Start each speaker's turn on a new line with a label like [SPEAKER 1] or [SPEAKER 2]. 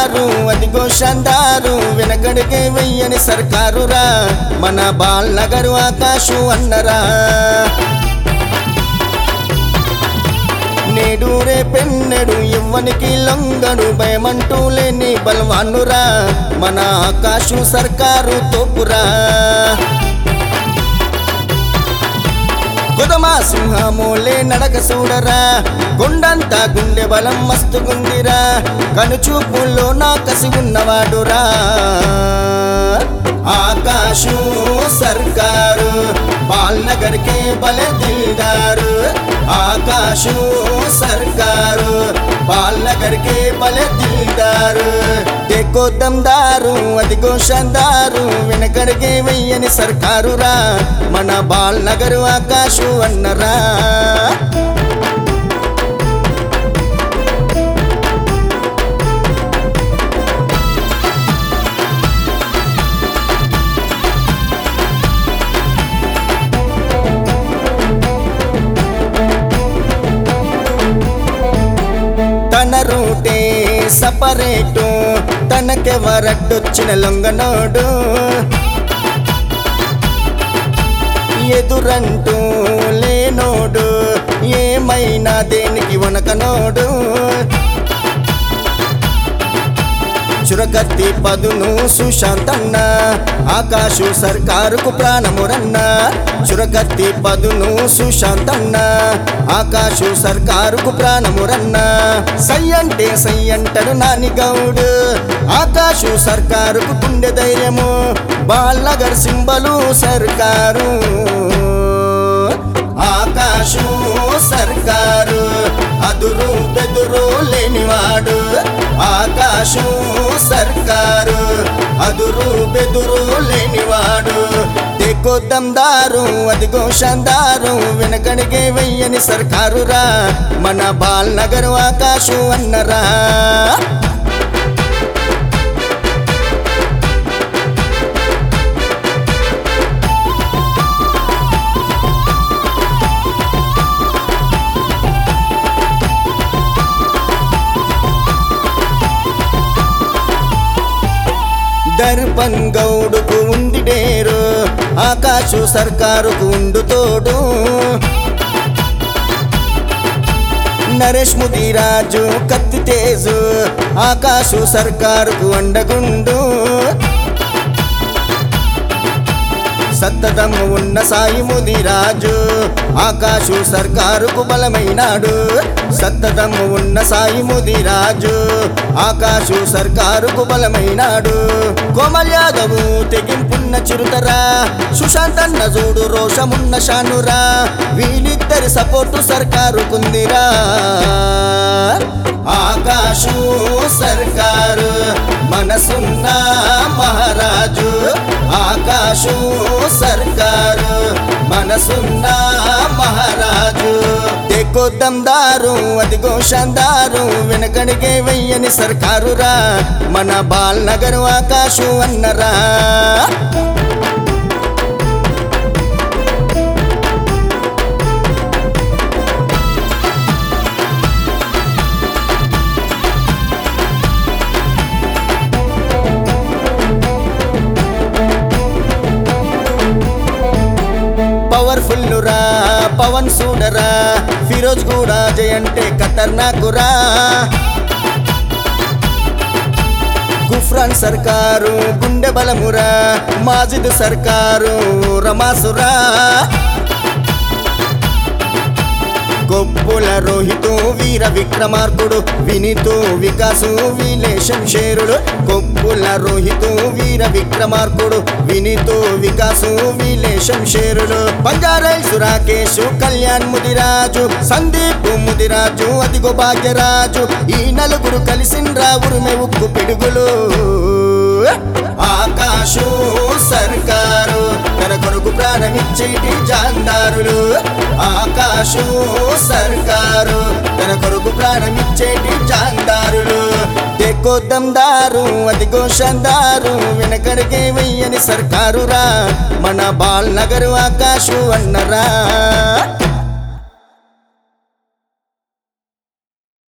[SPEAKER 1] షాందారు అదిగో షాందారు వెనకడికే వెయ్యని సర్కారురా మన బాల్ నగరు ఆకాశం అన్నరా నేడు రేపెన్నడు ఇవ్వనికి లొంగడు భయమంటూ లేని బలవానురా మన ఆకాశం సర్కారు తోపురా కుదమా సింహమోలే నడక చూడరా గుండంతా గుండె బలం మస్తుగుందిరా కనుచూపుల్లో నా కసి ఉన్నవాడురా ఆకాశు సర్కారు బాల్నగర్కే బలే దిల్దారు ఆకాశు సర్కారు బాల్నగర్కే బలే దిల్దారు దేకో దమ్దారు అదిగో షందారు వెనకడిగే వెయ్యని సర్కారురా మన బాల్ నగరు ఆకాశు అన్నరా తన రూటే సపరేటు తనకెవరడ్డొచ్చిన లొంగనోడు ఎదురంటూ లేనోడు ఏమైనా దేనికి వనకనోడు చురకత్తి పదును సుశాంతన్న ఆకాశు సర్కారుకు ప్రాణమురన్న చురకత్తి పదును సుశాంతన్న ఆకాశు సర్కారుకు ప్రాణమురన్న సై అంటే సై అంటాడు నాని గౌడు ఆకాశు సర్కారుకు గుండె ధైర్యము బాల్నగర్ సింబలు సర్కారు ఆకాశు సర్కారు అదురు బెదురు లేనివాడు ఆకాశు సర్కారు అదురు బెదురు లేనివాడు దేకో దమ్దారు అదిగో షందారు వెనకడిగే వెయ్యని సర్కారురా మన బాల్ నగరు ఆకాశు అన్నరా దర్పన్ గౌడుకు ఉంది డేరు ఆకాశు సర్కారుకు ఉండు తోడు నరేష్ ముదిరాజు కత్తి తేజు ఆకాశు సర్కారుకు అండగుండు సత్తదమ్ము ఉన్న సాయి ముదిరాజు ఆకాశు సర్కారుకు బలమైనాడు సత్తదమ్ము ఉన్న సాయి ముదిరాజు ఆకాశు సర్కారుకు బలమైనాడు కోమల్ యాదవు తెగింపున్న చిరుతరా సుశాంత్ అన్న చూడు రోషమున్న షానురా వీళ్ళిద్దరి సపోర్టు సర్కారుకుందిరా ఆకాశు సర్కారు మనసున్న మహారాజు ఆకాశు సర్కారు మనసున్న మహారాజు దేకో దమ్దారు అదిగో షందారు వెనకడిగే వెయ్యని సర్కారురా మన బాల్ నగరు ఆకాశు అన్నరా పవర్ఫుల్ రా పవన్ సూడరా ఫిరోజ్ కూడా జయంటే ఖతర్నాకురా గుఫ్రాన్ సర్కారు గుండె బలమురా మాజిద్ సర్కారు రమాసురా కొప్పుల రోహితు వీర విక్రమార్కుడు వినితు వికాసు విలేశం షేరుడు కొప్పుల రోహితు వీర విక్రమార్కుడు వినితు వికాసు విలేశం షేరుడు బంజారైల్స్ రాకేష్ కళ్యాణ్ ముదిరాజు సందీప్ ముదిరాజు అదిగో భాగ్యరాజు ఈ నలుగురు కలిసిండ్రా ఉరిమె ఉక్కు పిడుగులు ఆకాశు సర్కారు తన కొరకు ప్రాణమిచ్చేటి జాందారులు ఆకాశు సర్కారు తన కొరకు ప్రాణమిచ్చేటి జాందారులు దేకో దమ్దారు అదిగో షందారు వెనకడికే వెయ్యని సర్కారురా మన బాల్ నగరు ఆకాశు అన్నరా